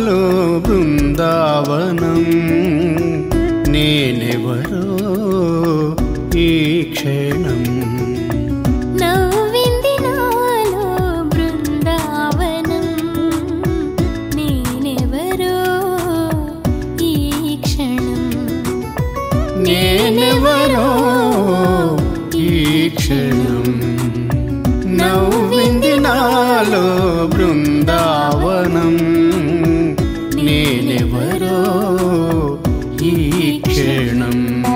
నాలో బృందావనం నేనెవరో ఈ క్షణం నవ్వింది నాలో బృందావనం నేనెవరో ఈ క్షణం నేనెవరో ఈ క్షణం నవ్వింది నాలో బృందావనం నేనెవరో ఈ క్షణం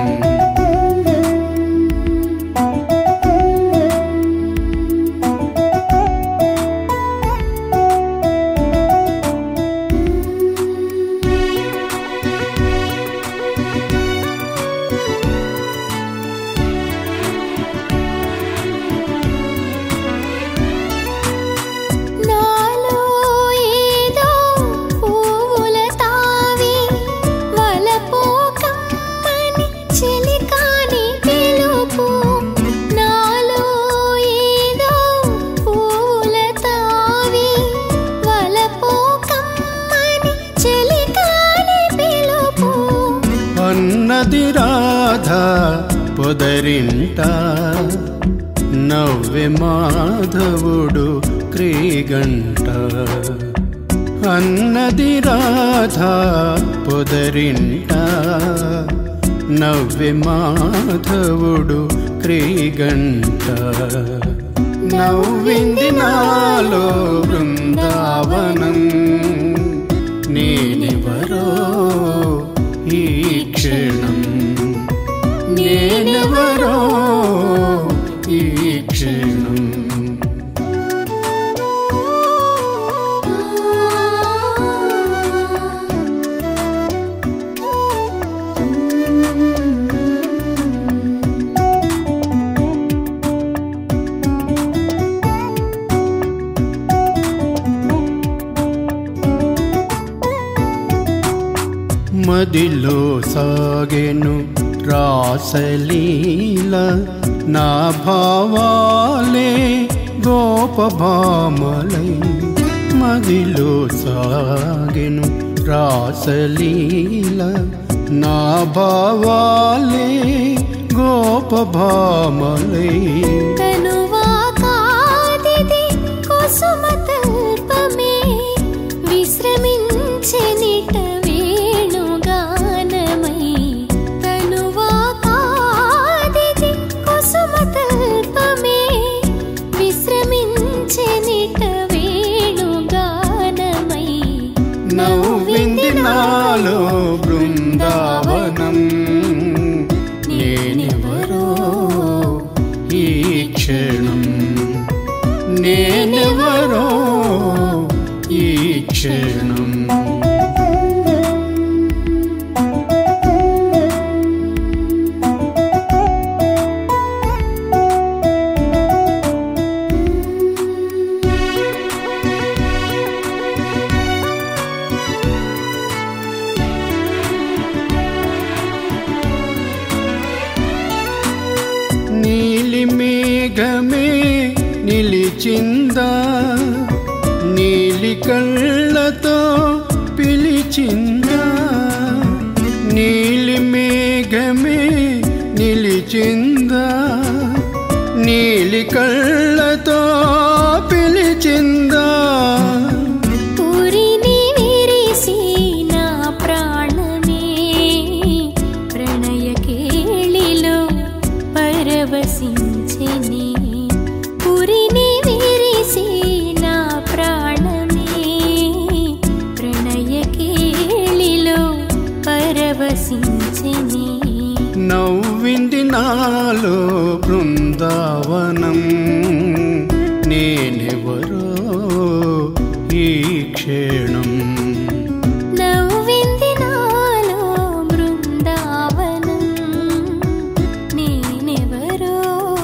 నాలో ఏదో పువ్వుల తావి వలపు కమ్మని చెలికాని పిలుపు నాలో ఏదో పువ్వుల తావి వలపు కమ్మని చెలికాని పిలుపు అన్నది రాధ పొదరింట నవ్వె మాధవుడు క్రీగంట అన్నది రాధ పొదరింట నవ్వె మాధవుడు క్రీగంట నవ్వింది నాలో బృందావనం నేనెవరో ఈ క్షణం నేనెవరో ఈ క్షణం మదిలో సాగెను రాసలీల నా భావాలే గోపభామలై మదిలో సాగెను రాసలీల నా భావాలే గోపభామలై కనువా కాదిది కుసుమతల్పమే విశ్రమించెనిట వేణుగానమై కనువా కాదిది కుసుమతల్పమే విశ్రమించెనిట వేణుగానమై నవ్వింది నాలో బృందావనం నేనెవరో ఈ క్షణం నేనెవరో ఈ క్షణం నీలి మేఘమే నిలిచిందా నీలి కళ్ళతో పిలిచిందా నీలి మేఘమే నిలిచిందా నీలి కళ్ళతో పిలిచిందా పురిని విరిసి నా ప్రాణమే ప్రణయ కేళిలో పరవశించెని పురిని విరిసి నా ప్రాణమే ప్రణయ కేళిలో పరవశించెని నవ్వింది నాలో బృందావనం నేనెవరో ఈ క్షణం నవ్వింది నాలో బృందావనం నేనెవరో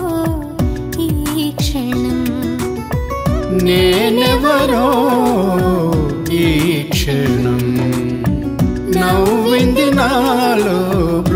ఈ క్షణం నేనెవరో ఈ క్షణం నవ్వింది నాలో